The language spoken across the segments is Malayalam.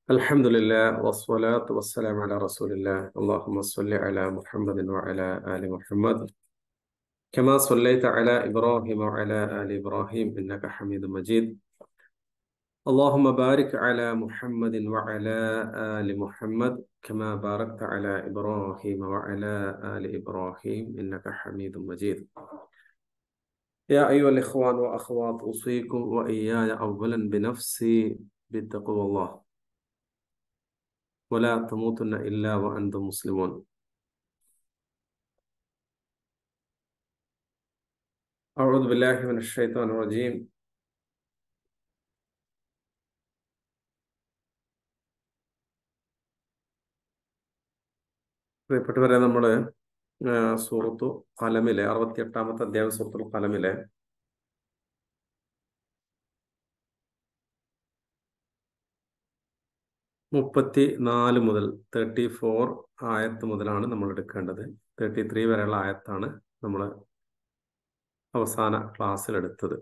الحمد لله والصلاة والسلام على رسول الله اللهم صل على محمد وعلى آل محمد كما صليت على إبراهيم وعلى آل إبراهيم إنك حميد مجيد اللهم بارك على محمد وعلى آل محمد كما باركت على إبراهيم وعلى آل إبراهيم إنك حميد مجيد يا أيها الإخوان وأخوات أوصيكم وإياي أولا بنفسي بتقوى الله ولا تموتن إلا وأنتم مسلمون أعوذ بالله من الشيطان الرجيم പ്രിയപ്പെട്ടവരെ നമ്മൾ സൂറത്തു കലമിലെ അറുപത്തി എട്ടാമത്തെ അധ്യായ സൂറത്തുൽ കലമിലെ മുപ്പത്തി നാല് മുതൽ തേർട്ടി ഫോർ ആയത്ത് മുതലാണ് നമ്മൾ എടുക്കേണ്ടത് തേർട്ടി ത്രീ വരെയുള്ള ആയത്താണ് നമ്മൾ അവസാന ക്ലാസ്സിൽ എടുത്തത്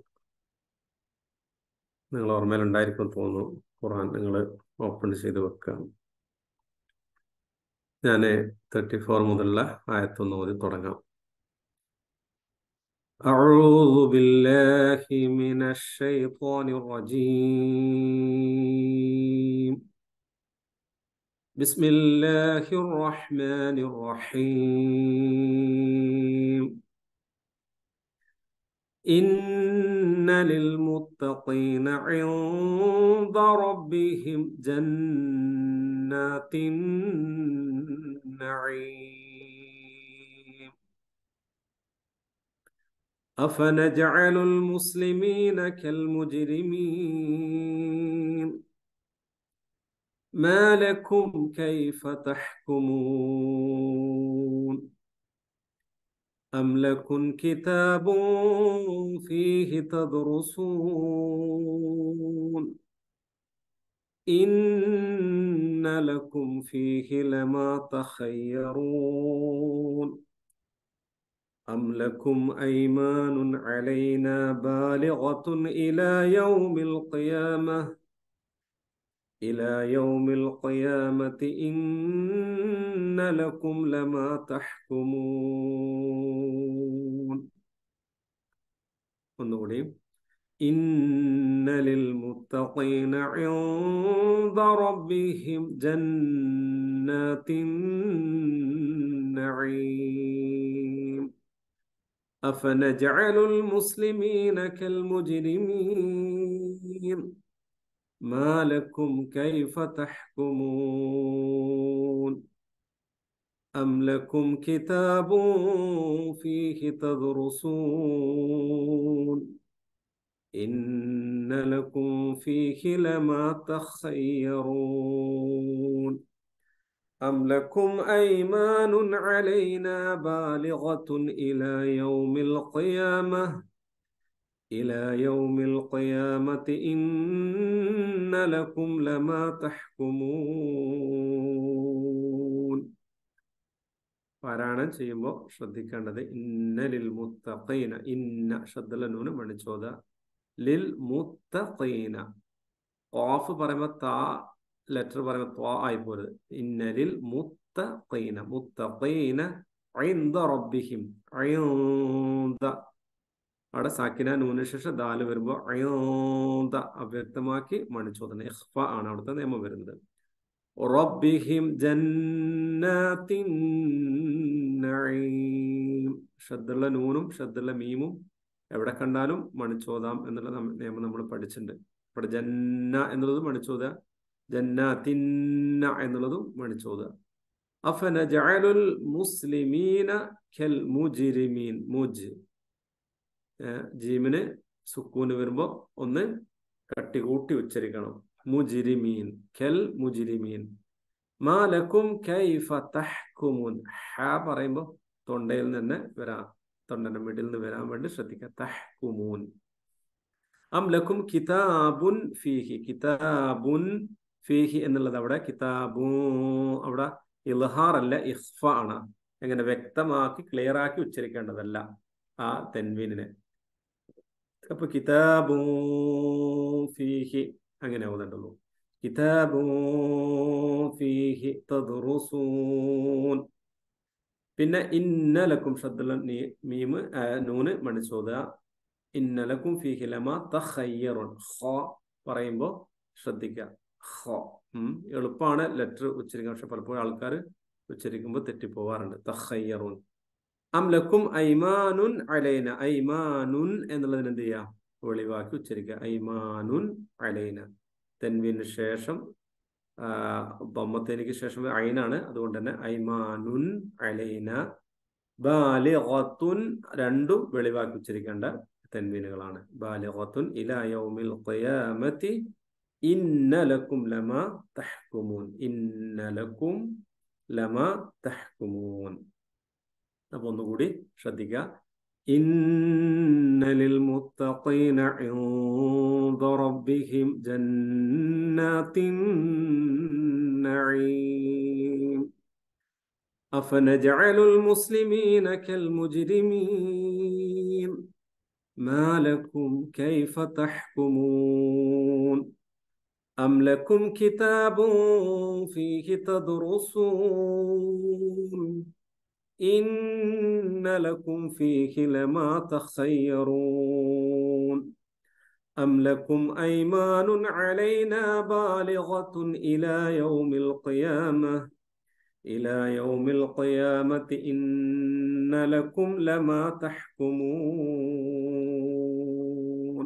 നിങ്ങൾ ഓർമ്മയിലുണ്ടായിരിക്കും തോന്നുന്നു ഖുർആൻ നിങ്ങൾ ഓപ്പൺ ചെയ്ത് വെക്കുക ഞാൻ തേർട്ടി ഫോർ മുതലുള്ള ആയത്തൊന്ന് ഓതി തുടങ്ങാം أعوذ بالله من الشيطان الرجيم بسم الله الرحمن الرحيم إن للمتقين عند ربهم جنات النعيم أفنجعل المسلمين كالمجرمين ما لكم كيف تحكمون أم لكم كتاب فيه تدرسون إن لكم فيه لما تخيرون أم لكم أيمان علينا بالغة إلى يوم القيامة إلى يوم القيامة إن لكم لما تحكمون ഒന്നുകൂടി إن للمتقين عند ربهم جنات النعيم أفنجعل المسلمين كالمجرمين ما لكم كيف تحكمون أم لكم كتاب فيه تدرسون إن لكم فيه لما تخيرون أم لكم أيمان علينا بالغة إلى يوم القيامة إلى يوم القيامة إن لكم لما تحكمون പാരായണം ചെയ്യുമ്പോൾ ശ്രദ്ധിക്കേണ്ടത് ഇന്ന ലിൽ മുത്തഖീന ഇന്ന ശബ്ദല നൂന് മണിച്ചോദ ലിൽ മുത്തഖീന ഓഫ് പറയുമ്പോൾ താ ലെറ്റർ പറയുമ്പോൾ ത്വാ ആയി പോരുത് ഇന്ന ലിൽ മുത്തഖീന മുത്തഖീന ഐന്ദ റബ്ബിഹിം ഐന്ദ അവിടെ സാക്കിന നൂന് ശേഷം ദാല് വരുമ്പോൾ അയോന്ത അവ്യക്തമാക്കി മണിച്ചോദന ഇഖ്ഫ ആണ് അവിടുത്തെ നിയമം വരുന്നത് റബ്ബിഹിം ജന്നാത്തിൻ നഈം ഷദ്ദുള്ള നൂനും ഷദ്ദുള്ള മീമും എവിടെ കണ്ടാലും മണിച്ചോദാം എന്നുള്ള നിയമം നമ്മൾ പഠിച്ചിട്ടുണ്ട് ഇവിടെ ജന്ന എന്നുള്ളത് മണിച്ചോദ ജന്നാത്തിന്ന എന്നുള്ളതും മണിച്ചോദ അഫനജഅലുൽ മുസ്ലിമീന കൽ മുജ്രിമീൻ മുജ് ജീമിന് സുക്കൂന് വരുമ്പോൾ ഒന്ന് കട്ടി കൂട്ടി ഉച്ചരിക്കണം മുജിരിമീൻ കെൽ മുജിരിമീൻ മാലക്കും കൈഫ തഹ്കുമുൻ ഹ പറയുമ്പോൾ തൊണ്ടയിൽ നിന്ന് വരാം തൊണ്ടന്റെ മിഡിൽ നിന്ന് വരാൻ വേണ്ടി ശ്രദ്ധിക്കുക തഹ്കുമൂൻ അം ലക്കും കിതാബുൻ ഫീഹി കിതാബുൻ ഫീഹി എന്നുള്ളത് അവിടെ കിതാബു അവിടെ ഇൽഹാർ അല്ല ഇഖ്ഫ ആണ് എങ്ങനെ വ്യക്തമാക്കി ക്ലിയർ ആക്കി ഉച്ചരിക്കേണ്ടതല്ല ആ തെൻവീനിനെ അപ്പൊ കിതാബു ഫീഹി അങ്ങനെ ആവുന്നുണ്ടല്ലോ കിതാബും ഫീഹി തദ്റുസൂൻ പിന്നെ ഇന്നലക്കും ഷദ്ദുള്ള മീമ് ആ, നൂന് മണിച്ചോദ ഇന്നലക്കും ഫീഹി ലമ തഖയ്യറുൻ ഖ പറയുമ്പോൾ ശ്രദ്ധിക്കുക ഖ ഉം. എളുപ്പമാണ് ലെറ്റർ ഉച്ചരിക്കാൻ പക്ഷെ പലപ്പോഴും ആൾക്കാർ ഉച്ചരിക്കുമ്പോൾ തെറ്റിപ്പോവാറുണ്ട് തഖയ്യറുൻ അം ലക്കും ഐമാനുൻ അലൈന ഐമാനുൻ എന്നുള്ളതിന് എന്ത് ചെയ്യുക ഒളിവാക്കി ഉച്ചരിക്കുക ഐമാനുൻ അലൈന തെൻവിന് ശേഷം ബൊമ്മത്തേനിക്ക് ശേഷം ഐനാണ് അതുകൊണ്ട് തന്നെ ഐമാനുൻ അലൈന ബാലിഗത്തുൻ രണ്ടും വെളിവാക്കി ഉച്ചരിക്കേണ്ട തെൻവീനുകളാണ് ബാലിഗത്തുൻ ഇലാ യൗമിൽ ഖിയാമത്തി ഇന്നലക്കും ലമ തഹ്കുമൂൻ ഇന്നലക്കും ലമ തഹ്കുമൂൻ അപ്പൊ ഒന്നുകൂടി ശ്രദ്ധിക്കുക ഇന്ന للمتقين عند ربهم جنات النعيم أفنجعل المسلمين كالمجرمين ما لكم كيف تحكمون أم لكم كتاب فيه تدرسون إن لكم فيه لما تخيرون أم لكم أيمان علينا بالغة إلى يوم القيامة إلى يوم القيامة إن لكم لما تحكمون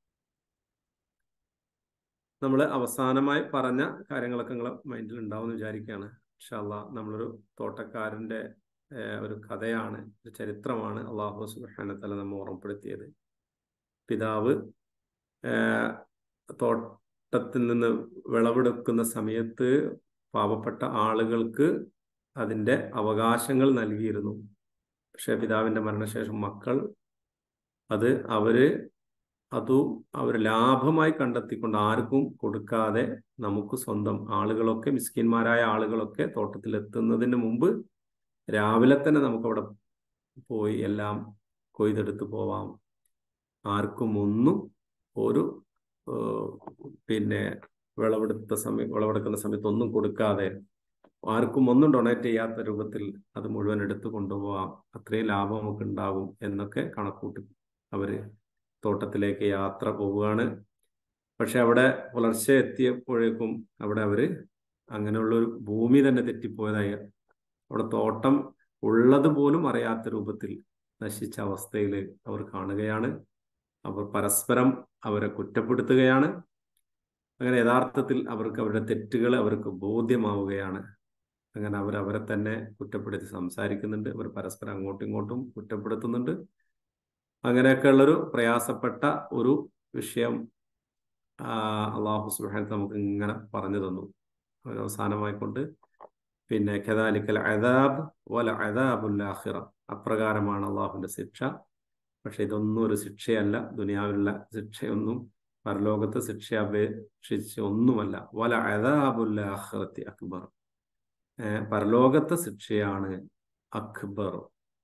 നമ്മൾ അവസാനമായി പറഞ്ഞ കാര്യങ്ങളൊക്കെ നിങ്ങളെ മൈൻഡിൽ ഉണ്ടാവും എന്ന് വിചാരിക്കുകയാണ് ഇൻഷാല്ല നമ്മളൊരു തോട്ടക്കാരൻ്റെ ഏഹ്, ഒരു കഥയാണ് ഒരു ചരിത്രമാണ് അള്ളാഹു സുബാനത്തല നമ്മെ ഓർമ്മപ്പെടുത്തിയത് പിതാവ് ഏഹ്, തോട്ടത്തിൽ നിന്ന് വിളവെടുക്കുന്ന സമയത്ത് പാവപ്പെട്ട ആളുകൾക്ക് അതിൻ്റെ അവകാശങ്ങൾ നൽകിയിരുന്നു പക്ഷെ പിതാവിൻ്റെ മരണശേഷം മക്കൾ അത് അവര് അതു അവർ ലാഭമായി കണ്ടെത്തിക്കൊണ്ട് ആർക്കും കൊടുക്കാതെ നമുക്ക് സ്വന്തം ആളുകളൊക്കെ മിസ്കിന്മാരായ ആളുകളൊക്കെ തോട്ടത്തിൽ എത്തുന്നതിന് മുമ്പ് രാവിലെ തന്നെ നമുക്കവിടെ പോയി എല്ലാം കൊയ്തെടുത്ത് പോവാം ആർക്കും ഒന്നും ഒരു ഏഹ്, പിന്നെ വിളവെടുത്ത സമയം വിളവെടുക്കുന്ന സമയത്ത് ഒന്നും കൊടുക്കാതെ ആർക്കും ഒന്നും ഡൊണേറ്റ് ചെയ്യാത്ത രൂപത്തിൽ അത് മുഴുവൻ എടുത്തു കൊണ്ടുപോവാം അത്രയും ലാഭം നമുക്ക് ഉണ്ടാകും എന്നൊക്കെ കണക്കൂട്ടി അവര് തോട്ടത്തിലേക്ക് യാത്ര പോവുകയാണ് പക്ഷെ അവിടെ പുലർച്ചെ എത്തിയപ്പോഴേക്കും അവിടെ അവര് അങ്ങനെയുള്ളൊരു ഭൂമി തന്നെ തെറ്റിപ്പോയതായി അവിടെ തോട്ടം ഉള്ളത് പോലും അറിയാത്ത രൂപത്തിൽ നശിച്ച അവസ്ഥയിൽ അവർ കാണുകയാണ് അവർ പരസ്പരം അവരെ കുറ്റപ്പെടുത്തുകയാണ് അങ്ങനെ യഥാർത്ഥത്തിൽ അവർക്ക് അവരുടെ തെറ്റുകൾ അവർക്ക് ബോധ്യമാവുകയാണ് അങ്ങനെ അവർ അവരെ തന്നെ കുറ്റപ്പെടുത്തി സംസാരിക്കുന്നുണ്ട് അവർ പരസ്പരം അങ്ങോട്ടും ഇങ്ങോട്ടും കുറ്റപ്പെടുത്തുന്നുണ്ട് അങ്ങനെയൊക്കെയുള്ളൊരു പ്രയാസപ്പെട്ട ഒരു വിഷയം ആ, അള്ളാഹു സുബ്ഹാനഹു നമുക്ക് ഇങ്ങനെ പറഞ്ഞു തന്നു ഒരു അവസാനമായിക്കൊണ്ട് പിന്നെ കദാലിക്കൽ അദാബ് വല അദാബുൽ ആഖിറ അപ്രകാരമാണ് അള്ളാഹുവിന്റെ ശിക്ഷ പക്ഷെ ഇതൊന്നും ഒരു ശിക്ഷയല്ല ദുനിയാവിലുള്ള ശിക്ഷയൊന്നും പരലോകത്തെ ശിക്ഷ അപേക്ഷിച്ച് ഒന്നുമല്ല വല അദാബുൽ ആഖിറത്തി അക്ബർ ഏർ പരലോകത്തെ ശിക്ഷയാണ് അക്ബർ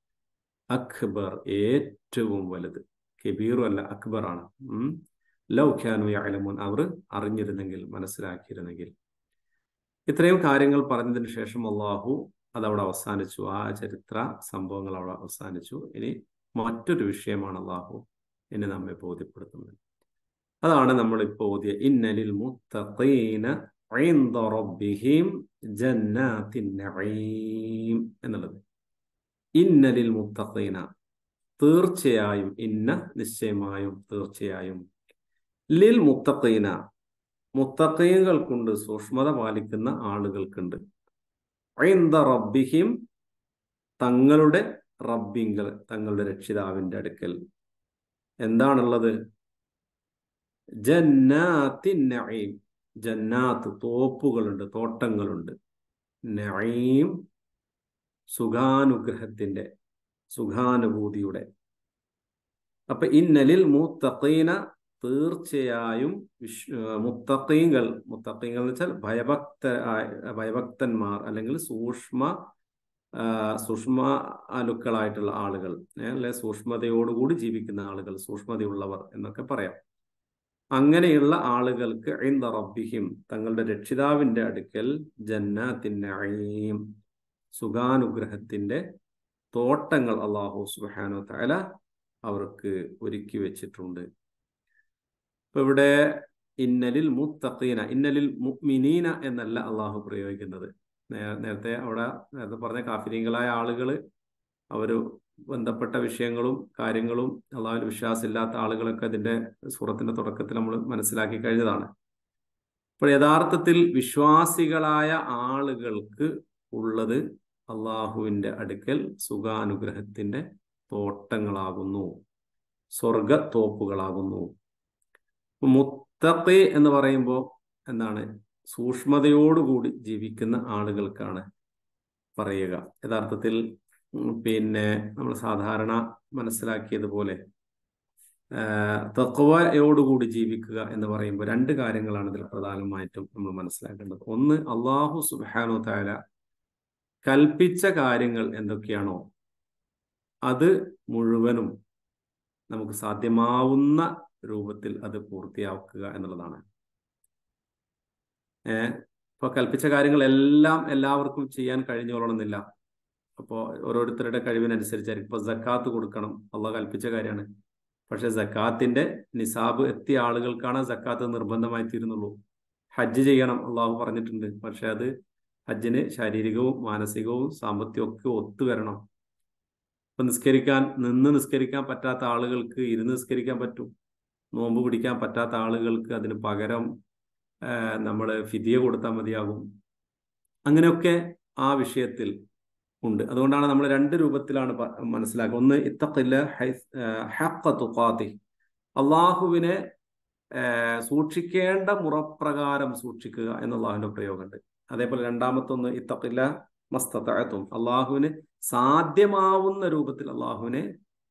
അക്ബർ ഏറ്റവും വലുത് കബീറും അല്ല അക്ബറാണ് ഉം ലൗ ഖാനു യഅലമൂൻ അവർ അറിഞ്ഞിരുന്നെങ്കിൽ മനസ്സിലാക്കിയിരുന്നെങ്കിൽ ഇത്രയും കാര്യങ്ങൾ പറഞ്ഞതിന് ശേഷം അള്ളാഹു അതവിടെ അവസാനിച്ചു ആ ചരിത്ര സംഭവങ്ങൾ അവിടെ അവസാനിച്ചു ഇനി മറ്റൊരു വിഷയമാണ് അള്ളാഹു ഇനി നമ്മെ ബോധ്യപ്പെടുത്തുന്നത് അതാണ് നമ്മൾ ഇപ്പോൾ ഓതിയ ഇന്നലിൽ മുത്തഖീന عند ربهم جنات النعيم എന്നുള്ളത് ഇന്നലിൽ മുത്തഖീന തീർച്ചയായും ഇന്ന നിശ്ചയമായും തീർച്ചയായും ലിൽ മുത്തഖീന മുത്തഖീങ്ങൾക്കുണ്ട് സൂക്ഷ്മത പാലിക്കുന്ന ആളുകൾക്കുണ്ട് ഐന്ദ റബ്ബിഹിം തങ്ങളുടെ റബ്ബിങ്കൽ തങ്ങളുടെ രക്ഷിതാവിന്റെ അടുക്കൽ എന്താണുള്ളത് ജന്നാത്തിൻ നഈം ജന്നാത്ത് തോപ്പുകളുണ്ട് തോട്ടങ്ങളുണ്ട് നഈം സുഖാനുഗ്രഹത്തിന്റെ സുഖാനുഭൂതിയുടെ അപ്പൊ ഇന്നലിൽ മുത്തഖീന തീർച്ചയായും വിശ് മുത്തഖീങ്ങൾ മുത്തഖീങ്ങൾ എന്ന് വെച്ചാൽ ഭയഭക്ത ഭയഭക്തന്മാർ അല്ലെങ്കിൽ സൂക്ഷ്മ ആ, സൂക്ഷ്മ അലുക്കളായിട്ടുള്ള ആളുകൾ ഏ, അല്ലെ സൂക്ഷ്മതയോടുകൂടി ജീവിക്കുന്ന ആളുകൾ സൂക്ഷ്മതയുള്ളവർ എന്നൊക്കെ പറയാം അങ്ങനെയുള്ള ആളുകൾക്ക് ഐന്ദ റബ്ബിഹിം തങ്ങളുടെ രക്ഷിതാവിന്റെ അടുക്കൽ ജന്നാത്തിൻ സുഖാനുഗ്രഹത്തിന്റെ തോട്ടങ്ങൾ അള്ളാഹു സുബാനു തല അവർക്ക് ഒരുക്കി വെച്ചിട്ടുണ്ട് ഇപ്പൊ ഇവിടെ ഇന്നലിൽ മുത്തഖീന ഇന്നലിൽ മുഅ്മിനീന എന്നല്ല അള്ളാഹു പ്രയോഗിക്കുന്നത് നേരത്തെ അവിടെ നേരത്തെ പറഞ്ഞ കാഫിരികളായ ആളുകൾ അവർ ബന്ധപ്പെട്ട വിഷയങ്ങളും കാര്യങ്ങളും അള്ളാഹുവിൽ വിശ്വാസമില്ലാത്ത ആളുകളൊക്കെ അതിന്റെ സൂറത്തിന്റെ തുടക്കത്തിൽ നമ്മൾ മനസ്സിലാക്കി കഴിഞ്ഞതാണ് അപ്പോൾ യഥാർത്ഥത്തിൽ വിശ്വാസികളായ ആളുകൾക്ക് ഉള്ളത് അള്ളാഹുവിന്റെ അടുക്കൽ സുഖാനുഗ്രഹത്തിന്റെ തോട്ടങ്ങളാകുന്നു സ്വർഗ തോപ്പുകളാകുന്നു മുത്തഖി എന്ന് പറയുമ്പോൾ എന്താണ് സൂക്ഷ്മതയോടുകൂടി ജീവിക്കുന്ന ആളുകൾക്കാണ് പറയുക യഥാർത്ഥത്തിൽ പിന്നെ നമ്മൾ സാധാരണ മനസ്സിലാക്കിയതുപോലെ തക്വയോടുകൂടി ജീവിക്കുക എന്ന് പറയുമ്പോൾ രണ്ട് കാര്യങ്ങളാണ് ഇതിൽ പ്രധാനമായിട്ടും നമ്മൾ മനസ്സിലാക്കേണ്ടത് ഒന്ന് അള്ളാഹു സുബാനു താല കൽപ്പിച്ച കാര്യങ്ങൾ എന്തൊക്കെയാണോ അത് മുഴുവനും നമുക്ക് സാധ്യമാവുന്ന രൂപത്തിൽ അത് പൂർത്തിയാക്കുക എന്നുള്ളതാണ് ഏഹ് ഇപ്പൊ കൽപ്പിച്ച കാര്യങ്ങളെല്ലാം എല്ലാവർക്കും ചെയ്യാൻ കഴിഞ്ഞോളണമെന്നില്ല അപ്പോൾ ഓരോരുത്തരുടെ കഴിവിനനുസരിച്ചായിരിക്കും ഇപ്പൊ ജക്കാത്ത് കൊടുക്കണം അള്ളാഹ് കൽപ്പിച്ച കാര്യമാണ് പക്ഷെ ജക്കാത്തിന്റെ നിസാബ് എത്തിയ ആളുകൾക്കാണ് ജക്കാത്ത് നിർബന്ധമായി തീരുന്നുള്ളൂ ഹജ്ജ് ചെയ്യണം അള്ളാഹു പറഞ്ഞിട്ടുണ്ട് പക്ഷെ അത് ഹജ്ജിന് ശാരീരികവും മാനസികവും സാമ്പത്തികവും ഒക്കെ ഒത്തുവരണം ഇപ്പൊ നിസ്കരിക്കാൻ നിന്ന് നിസ്കരിക്കാൻ പറ്റാത്ത ആളുകൾക്ക് ഇരുന്ന് നിസ്കരിക്കാൻ പറ്റും നോമ്പ് പിടിക്കാൻ പറ്റാത്ത ആളുകൾക്ക് അതിന് പകരം നമ്മൾ ഫിദിയ കൊടുത്താൽ മതിയാകും അങ്ങനെയൊക്കെ ആ വിഷയത്തിൽ ഉണ്ട് അതുകൊണ്ടാണ് നമ്മൾ രണ്ട് രൂപത്തിലാണ് മനസ്സിലാക്കുക ഒന്ന് ഇത്തഖില്ല ഹഖത്തുഖാത്തി അള്ളാഹുവിനെ സൂക്ഷിക്കേണ്ട മുറപ്രകാരം സൂക്ഷിക്കുക എന്നുള്ളതിന്റെ പ്രയോഗമുണ്ട് അതേപോലെ രണ്ടാമത്തൊന്ന് ഇത്തഖില്ല മസ്തത്തും അള്ളാഹുവിന് സാധ്യമാവുന്ന രൂപത്തിൽ അള്ളാഹുവിനെ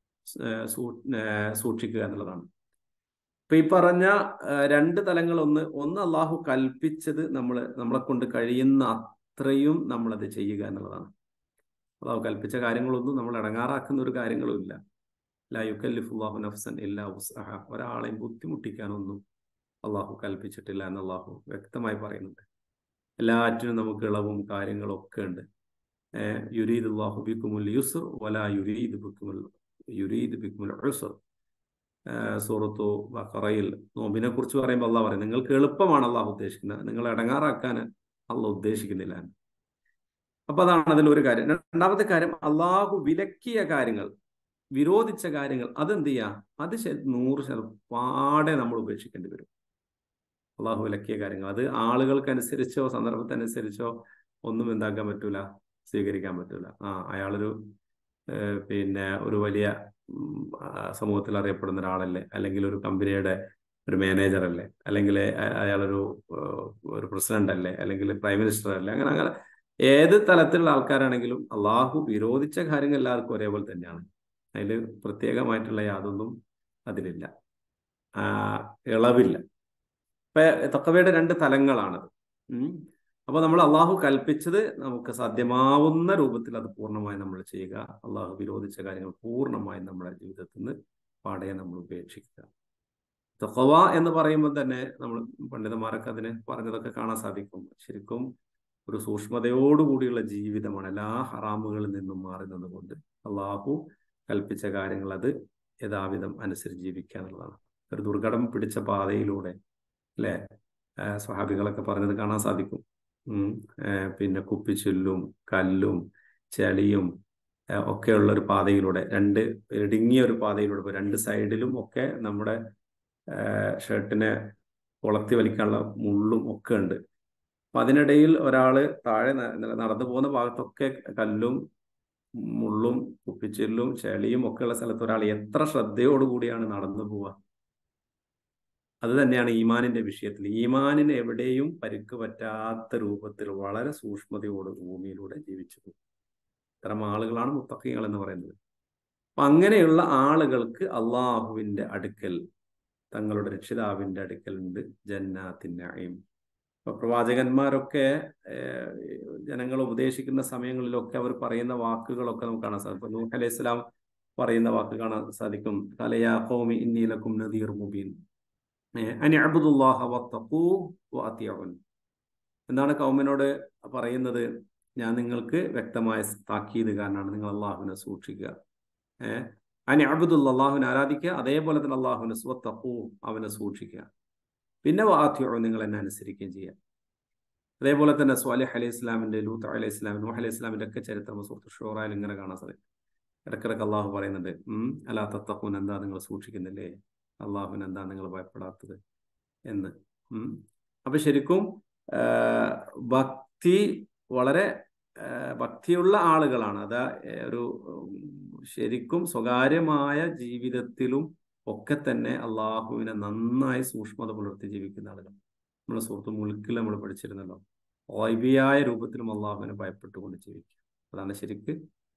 സൂക്ഷിക്കുക എന്നുള്ളതാണ് ഇപ്പൊ ഈ പറഞ്ഞ രണ്ട് തലങ്ങൾ ഒന്ന് ഒന്ന് അള്ളാഹു കൽപ്പിച്ചത് നമ്മൾ നമ്മളെ കൊണ്ട് കഴിയുന്ന അത്രയും നമ്മളത് ചെയ്യുക എന്നുള്ളതാണ് അള്ളാഹു കൽപ്പിച്ച കാര്യങ്ങളൊന്നും നമ്മൾ ഇടങ്ങാറാക്കുന്ന ഒരു കാര്യങ്ങളും ഇല്ല ലാ യുക്കല്ലിഫുല്ലാഹു നഫ്സൻ ഇല്ലാ ഉസ്അഹ ഒരാളെയും ബുദ്ധിമുട്ടിക്കാനൊന്നും അള്ളാഹു കൽപ്പിച്ചിട്ടില്ല എന്ന് അള്ളാഹു വ്യക്തമായി പറയുന്നുണ്ട് എല്ലാറ്റിനും നമുക്ക് ഇളവും കാര്യങ്ങളും ഒക്കെ ഉണ്ട് യുരീദ് അള്ളാഹു ബിക്കുമുൽ യുസുർ വലാ യുരീദ് ബിക്കുമുൽ യുരീദ് ബിക്കുമുൽ ഉസുർ സൂറത്തു ബക്കറയിൽ നോമ്പിനെ കുറിച്ച് പറയുമ്പോൾ അള്ളാഹ് പറയും നിങ്ങൾക്ക് എളുപ്പമാണ് അള്ളാഹു ഉദ്ദേശിക്കുന്നത് നിങ്ങൾ ഇടങ്ങാറാക്കാൻ അള്ളാഹ് ഉദ്ദേശിക്കുന്നില്ല അപ്പൊ അതാണ് അതിൽ ഒരു കാര്യം രണ്ടാമത്തെ കാര്യം അള്ളാഹു വിലക്കിയ കാര്യങ്ങൾ വിരോധിച്ച കാര്യങ്ങൾ അതെന്ത് ചെയ്യാ അത് നൂറ് ശതമാനം പാടെ നമ്മൾ ഉപേക്ഷിക്കേണ്ടി വരും അള്ളാഹു വിലക്കിയ കാര്യങ്ങൾ അത് ആളുകൾക്കനുസരിച്ചോ സന്ദർഭത്തിനനുസരിച്ചോ ഒന്നും എന്താക്കാൻ പറ്റൂല സ്വീകരിക്കാൻ പറ്റൂല ആ അയാളൊരു പിന്നെ ഒരു വലിയ സമൂഹത്തിൽ അറിയപ്പെടുന്ന ഒരാളല്ലേ അല്ലെങ്കിൽ ഒരു കമ്പനിയുടെ ഒരു മാനേജർ അല്ലേ അല്ലെങ്കിൽ അയാളൊരു ഒരു പ്രസിഡന്റ് അല്ലേ അല്ലെങ്കിൽ പ്രൈം മിനിസ്റ്റർ അല്ലേ അങ്ങനെ അങ്ങനെ ഏത് തലത്തിലുള്ള ആൾക്കാരാണെങ്കിലും അള്ളാഹു വിരോധിച്ച കാര്യങ്ങൾ എല്ലാവർക്കും ഒരേപോലെ തന്നെയാണ് അതിൽ പ്രത്യേകമായിട്ടുള്ള യാതൊന്നും അതിലില്ല ഇളവില്ല ഇപ്പൊ തക്കവയുടെ രണ്ട് തലങ്ങളാണത് അപ്പൊ നമ്മൾ അള്ളാഹു കൽപ്പിച്ചത് നമുക്ക് സാധ്യമാവുന്ന രൂപത്തിൽ അത് പൂർണ്ണമായി നമ്മൾ ചെയ്യുക അള്ളാഹു വിരോധിച്ച കാര്യങ്ങൾ പൂർണ്ണമായും നമ്മുടെ ജീവിതത്തിൽ നിന്ന് പാടെ നമ്മൾ ഉപേക്ഷിക്കുക തഖവ എന്ന് പറയുമ്പോൾ തന്നെ നമ്മൾ പണ്ഡിതന്മാരൊക്കെ അതിന് പറഞ്ഞതൊക്കെ കാണാൻ സാധിക്കും ശരിക്കും ഒരു സൂക്ഷ്മതയോടുകൂടിയുള്ള ജീവിതമാണ് എല്ലാ ഹറാമുകളിൽ നിന്നും മാറി നിന്നുകൊണ്ട് അള്ളാഹു കൽപ്പിച്ച കാര്യങ്ങൾ അത് യഥാവിധം അനുസരിച്ച് ജീവിക്കുക എന്നുള്ളതാണ് ഒരു ദുർഘടം പിടിച്ച പാതയിലൂടെ അല്ലെ സ്വഹാബികളൊക്കെ പറഞ്ഞത് കാണാൻ സാധിക്കും പിന്നെ കുപ്പിച്ചുല്ലും കല്ലും ചെളിയും ഒക്കെയുള്ള ഒരു പാതയിലൂടെ രണ്ട് ഇടുങ്ങിയ ഒരു പാതയിലൂടെ രണ്ട് സൈഡിലും ഒക്കെ നമ്മുടെ ഷർട്ടിനെ കൊളത്തി വലിക്കാനുള്ള മുള്ളും ഒക്കെ ഉണ്ട് അപ്പൊ അതിനിടയിൽ ഒരാള് താഴെ നടന്നു പോകുന്ന ഭാഗത്തൊക്കെ കല്ലും മുള്ളും കുപ്പിച്ചില്ലും ചെളിയും ഒക്കെയുള്ള സ്ഥലത്ത് ഒരാൾ എത്ര ശ്രദ്ധയോടുകൂടിയാണ് നടന്നു പോവുക അത് തന്നെയാണ് ഈമാനിന്റെ വിഷയത്തിൽ ഈമാനിന് എവിടെയും പരിക്ക് പറ്റാത്ത രൂപത്തിൽ വളരെ സൂക്ഷ്മതയോട് ഭൂമിയിലൂടെ ജീവിച്ചു പോകും ഇത്തരം ആളുകളാണ് മുത്തക്കിങ്ങൾ എന്ന് പറയുന്നത് അപ്പൊ അങ്ങനെയുള്ള ആളുകൾക്ക് അള്ളാഹുവിന്റെ അടുക്കൽ തങ്ങളുടെ രക്ഷിതാവിന്റെ അടുക്കൽ ഉണ്ട് ജന്നാത്തിനായും ഇപ്പൊ പ്രവാചകന്മാരൊക്കെ ജനങ്ങൾ ഉപദേശിക്കുന്ന സമയങ്ങളിലൊക്കെ അവർ പറയുന്ന വാക്കുകളൊക്കെ നമുക്ക് കാണാൻ സാധിക്കും നൂഹ് അലൈഹി സ്വലാം പറയുന്ന വാക്ക് കാണാൻ സാധിക്കും കലയാ കോമി ഇന്നീലക്കും നദീർ മുബീൻ അനിഅബുദുല്ലാഹ വത്തഖൂ വഅതിഉൻ എന്താണ് കൗമിനോട് പറയുന്നത് ഞാൻ നിങ്ങൾക്ക് വ്യക്തമായ താക്കീതുകാരനാണ് നിങ്ങൾ അള്ളാഹുവിനെ സൂക്ഷിക്കുക ഏഹ് അനി അബുദുല്ല അള്ളാഹുവിനെ ആരാധിക്കുക അതേപോലെ തന്നെ അള്ളാഹുവിനെ സ്വത്തഖൂ അവനെ സൂക്ഷിക്കുക പിന്നെ വാത്യോ നിങ്ങൾ എന്നെ അനുസരിക്കുകയും ചെയ്യുക അതേപോലെ തന്നെ സ്വാലിഹ് അലൈഹി ഇസ്ലാമിന്റെ ലൂത്ത് അലൈഹി ഇസ്ലാമിൻ നൂഹ് അലൈഹി ഇസ്ലാമിന്റെ ഒക്കെ ചരിത്രം സുഹൃത്ത് ഷോറായിൽ ഇങ്ങനെ കാണാൻ സാധിക്കും ഇടക്കിടക്ക് അള്ളാഹു പറയുന്നുണ്ട് ഉം അലാ തത്തഖൂൻ എന്താ നിങ്ങൾ സൂക്ഷിക്കുന്നില്ലേ അള്ളാഹുവിന് എന്താ നിങ്ങൾ ഭയപ്പെടാത്തത് എന്ന് ഉം അപ്പൊ ശരിക്കും ഭക്തി വളരെ ഭക്തിയുള്ള ആളുകളാണ് അത് ഒരു ശരിക്കും സ്വകാര്യമായ ജീവിതത്തിലും ഒക്കെ തന്നെ അള്ളാഹുവിനെ നന്നായി സൂക്ഷ്മത പുലർത്തി ജീവിക്കുന്ന ആളുകൾ നമ്മുടെ സുഹൃത്ത് മുൾക്കിൽ നമ്മൾ പഠിച്ചിരുന്നല്ലോ വൈബിയായ രൂപത്തിലും അള്ളാഹുവിനെ ഭയപ്പെട്ടുകൊണ്ട് ജീവിക്കുക അതാണ് ശരിക്ക്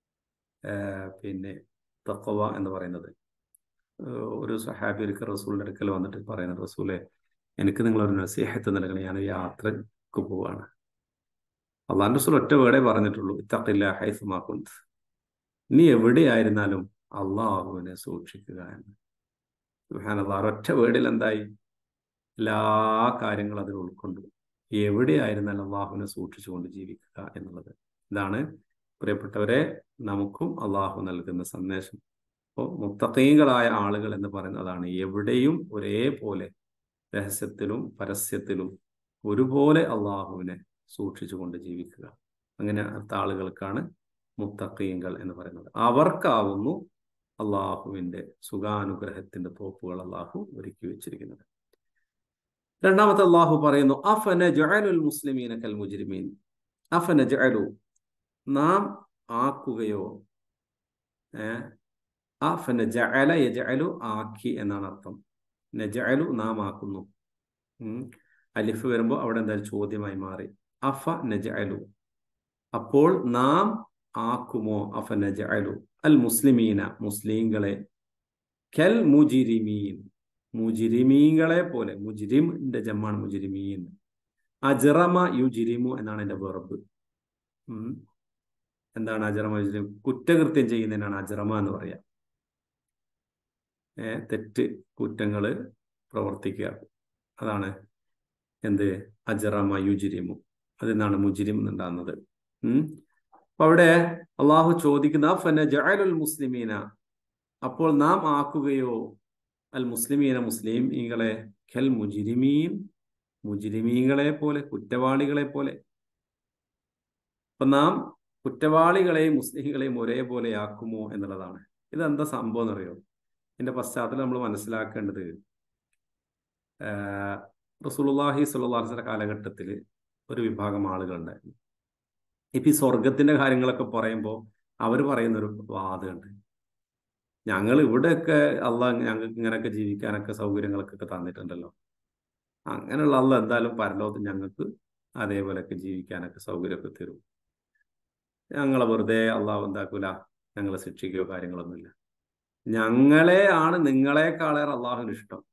പിന്നെ തക്കവ എന്ന് പറയുന്നത് ഒരു സഹാബി ഒരിക്കൽ റസൂലിൻ്റെ അടുക്കൽ വന്നിട്ട് പറയുന്നത് റസൂലെ എനിക്ക് നിങ്ങളൊരു നസീഹത്ത് നൽകണം ഞാൻ യാത്രക്ക് പോവാണ് അള്ളാഹ് റസൂൽ ഒറ്റ വേടേ പറഞ്ഞിട്ടുള്ളൂ ഇത്തക്കില്ല ഹൈസുമാക്കുന്ത് നീ എവിടെയായിരുന്നാലും അള്ളാഹുവിനെ സൂക്ഷിക്കുക എന്ന് സുഹാനല്ലാ ഒറ്റ വേടിൽ എന്തായി എല്ലാ കാര്യങ്ങളും അതിൽ ഉൾക്കൊണ്ടു എവിടെയായിരുന്നാലും അള്ളാഹുവിനെ സൂക്ഷിച്ചുകൊണ്ട് ജീവിക്കുക എന്നുള്ളത് ഇതാണ് പ്രിയപ്പെട്ടവരെ നമുക്കും അള്ളാഹു നൽകുന്ന സന്ദേശം അപ്പോൾ മുത്തക്കീകളായ ആളുകൾ എന്ന് പറയുന്നത് അതാണ് എവിടെയും ഒരേപോലെ രഹസ്യത്തിലും പരസ്യത്തിലും ഒരുപോലെ അള്ളാഹുവിനെ സൂക്ഷിച്ചുകൊണ്ട് ജീവിക്കുക അങ്ങനെ അടുത്ത ആളുകൾക്കാണ് മുത്തക്കീങ്ങൾ എന്ന് പറയുന്നത് അവർക്കാവുന്നു അള്ളാഹുവിന്റെ സുഖാനുഗ്രഹത്തിന്റെ തോപ്പുകൾ അള്ളാഹു ഒരുക്കി വെച്ചിരിക്കുന്നത് രണ്ടാമത്തെ അള്ളാഹു പറയുന്നു അഫന ജഅലുൽ മുസ്ലിമീന കൽ മുജ്രിമീൻ അഫന ജഅലു നാം ആക്കുകയോ ഏഹ് അഫന ജഅല യജഅലു ആക്കി എന്നാണ് അർത്ഥം നജഅലു നാം ആക്കുന്നു അലിഫ് വരുമ്പോൾ അവിടെ എന്തായാലും ചോദ്യമായി മാറി അഫ നജഅലു അപ്പോൾ നാം ആക്കുമോ അഫ നജഅലു അൽ മുസ്ലിമീന മുസ്ലിങ്ങളെ കൽ മുജിരിമീൻ മുജിരിമീങ്ങളെ പോലെ മുജിരിമിന്റെ ജമ്മാണ് മുജിരിമീൻ അജറമ യുജിരിമു എന്നാണ് എൻ്റെ വെറബ് എന്താണ് അജറമ യുജിരിമു കുറ്റകൃത്യം ചെയ്യുന്നതിനാണ് അജറമ എന്ന് പറയാ ഏ തെറ്റ് കുറ്റങ്ങൾ പ്രവർത്തിക്കുക അതാണ് എന്ത് അജറമ യുജിരിമു അതിന്നാണ് മുജിരിം എന്നുണ്ടാകുന്നത് ഉം അപ്പൊ അവിടെ അള്ളാഹു ചോദിക്കുന്ന ഫന ജഅലുൽ മുസ്ലിമീന അപ്പോൾ നാം ആക്കുകയോ അൽ മുസ്ലിമീന മുസ്ലിമീങ്ങളെ ഖൽ മുജിരിമീൻ മുജിരിമീങ്ങളെ പോലെ കുറ്റവാളികളെ പോലെ അപ്പൊ നാം കുറ്റവാളികളെയും മുസ്ലിങ്ങളെയും ഒരേപോലെ ആക്കുമോ എന്നുള്ളതാണ് ഇതെന്താ സംഭവം എന്നറിയോ ഇതിന്റെ പശ്ചാത്തലം നമ്മൾ മനസ്സിലാക്കേണ്ടത് റസൂലുള്ളാഹി സ്വല്ലല്ലാഹി കാലഘട്ടത്തിൽ ഒരു വിഭാഗം ആളുകളുണ്ടായിരുന്നു ഇപ്പൊ ഈ സ്വർഗത്തിന്റെ കാര്യങ്ങളൊക്കെ പറയുമ്പോൾ അവർ പറയുന്ന ഒരു വാദമുണ്ട് ഞങ്ങൾ ഇവിടെയൊക്കെ അള്ളാഹ് ഞങ്ങൾക്ക് ഇങ്ങനെയൊക്കെ ജീവിക്കാനൊക്കെ സൗകര്യങ്ങളൊക്കെ തന്നിട്ടുണ്ടല്ലോ അങ്ങനെയുള്ള അള്ള എന്തായാലും പരലോകത്ത് ഞങ്ങൾക്ക് അതേപോലെയൊക്കെ ജീവിക്കാനൊക്കെ സൗകര്യമൊക്കെ തരും ഞങ്ങളെ വെറുതെ അള്ളാഹു എന്താക്കൂല ഞങ്ങളെ ശിക്ഷിക്കുകയോ കാര്യങ്ങളൊന്നുമില്ല ഞങ്ങളെ ആണ് നിങ്ങളെക്കാളേറെ അള്ളാഹുവിന് ഇഷ്ടം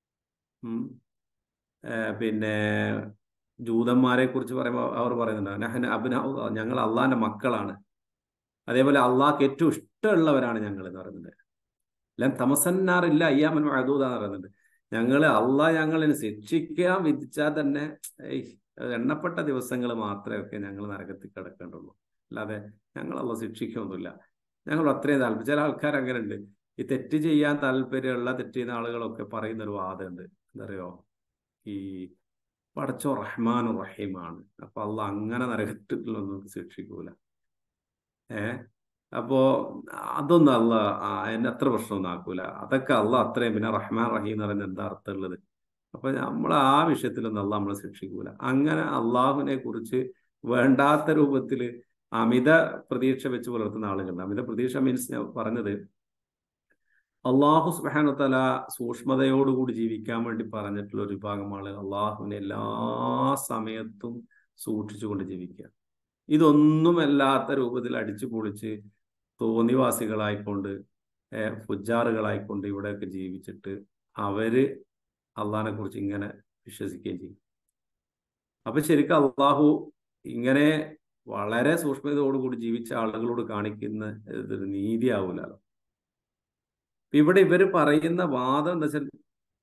പിന്നെ ജൂതന്മാരെ കുറിച്ച് പറയുമ്പോൾ അവർ പറയുന്നുണ്ട് നഹൻ അബ്ന ഞങ്ങൾ അള്ളാഹിന്റെ മക്കളാണ് അതേപോലെ അള്ളാഹ്ക്ക് ഏറ്റവും ഇഷ്ടമുള്ളവരാണ് ഞങ്ങൾ എന്ന് പറയുന്നുണ്ട് എല്ലാം തമസന്നാറില്ല അയ്യാമൻ മഴദൂത എന്ന് പറയുന്നുണ്ട് ഞങ്ങൾ അള്ളാഹ് ഞങ്ങളിന് ശിക്ഷിക്കാൻ വിധിച്ചാൽ തന്നെ എണ്ണപ്പെട്ട ദിവസങ്ങൾ മാത്രമേ ഒക്കെ ഞങ്ങൾ നരകത്തിൽ കിടക്കേണ്ടുള്ളൂ അല്ലാതെ ഞങ്ങൾ അള്ളാഹ് ശിക്ഷിക്കൊന്നുമില്ല ഞങ്ങൾ അത്രയും താല്പര്യം ചില ആൾക്കാർ അങ്ങനെ ഉണ്ട് ഈ തെറ്റ് ചെയ്യാൻ താല്പര്യമുള്ള തെറ്റ് ചെയ്യുന്ന ആളുകളൊക്കെ പറയുന്ന ഒരു വാദമുണ്ട് എന്താ പറയുക ഈ പടച്ചോ റഹ്മാൻ റഹീമാണ് അപ്പൊ അള്ള അങ്ങനെ നരകത്തിലൊന്നും ശിക്ഷിക്കൂല ഏ അപ്പോ അതൊന്നും അല്ല എന്നെ അത്ര പ്രശ്നമൊന്നും ആക്കൂല അതൊക്കെ അല്ല അത്രയും പിന്നെ റഹ്മാൻ റഹീം എന്ന് പറയുന്നത് എന്താ അർത്ഥമുള്ളത് അപ്പൊ നമ്മൾ ആ വിഷയത്തിലൊന്നും അല്ല നമ്മളെ ശിക്ഷിക്കൂല അങ്ങനെ അള്ളാഹുവിനെ കുറിച്ച് വേണ്ടാത്ത രൂപത്തിൽ അമിത പ്രതീക്ഷ വെച്ച് പുലർത്തുന്ന ആളുകളുണ്ട് അമിത പ്രതീക്ഷ മീൻസ് ഞാൻ പറഞ്ഞത് അള്ളാഹു സുബാനുത്തല സൂക്ഷ്മതയോടുകൂടി ജീവിക്കാൻ വേണ്ടി പറഞ്ഞിട്ടുള്ള ഒരു വിഭാഗം ആളുകൾ അള്ളാഹുവിനെ എല്ലാ സമയത്തും സൂക്ഷിച്ചുകൊണ്ട് ജീവിക്കുക ഇതൊന്നുമല്ലാത്ത രൂപത്തിൽ അടിച്ചു പൊളിച്ച് തോന്നിവാസികളായിക്കൊണ്ട് ഫുജാറുകളായിക്കൊണ്ട് ഇവിടെയൊക്കെ ജീവിച്ചിട്ട് അവര് അള്ളാഹിനെ കുറിച്ച് ഇങ്ങനെ വിശ്വസിക്കുകയും ചെയ്യും അപ്പൊ ശരിക്കും അള്ളാഹു ഇങ്ങനെ വളരെ സൂക്ഷ്മതയോടുകൂടി ജീവിച്ച ആളുകളോട് കാണിക്കുന്ന ഇതൊരു നീതിയാവൂലല്ലോ ഇവിടെ ഇവർ പറയുന്ന വാദം എന്താ വെച്ചാൽ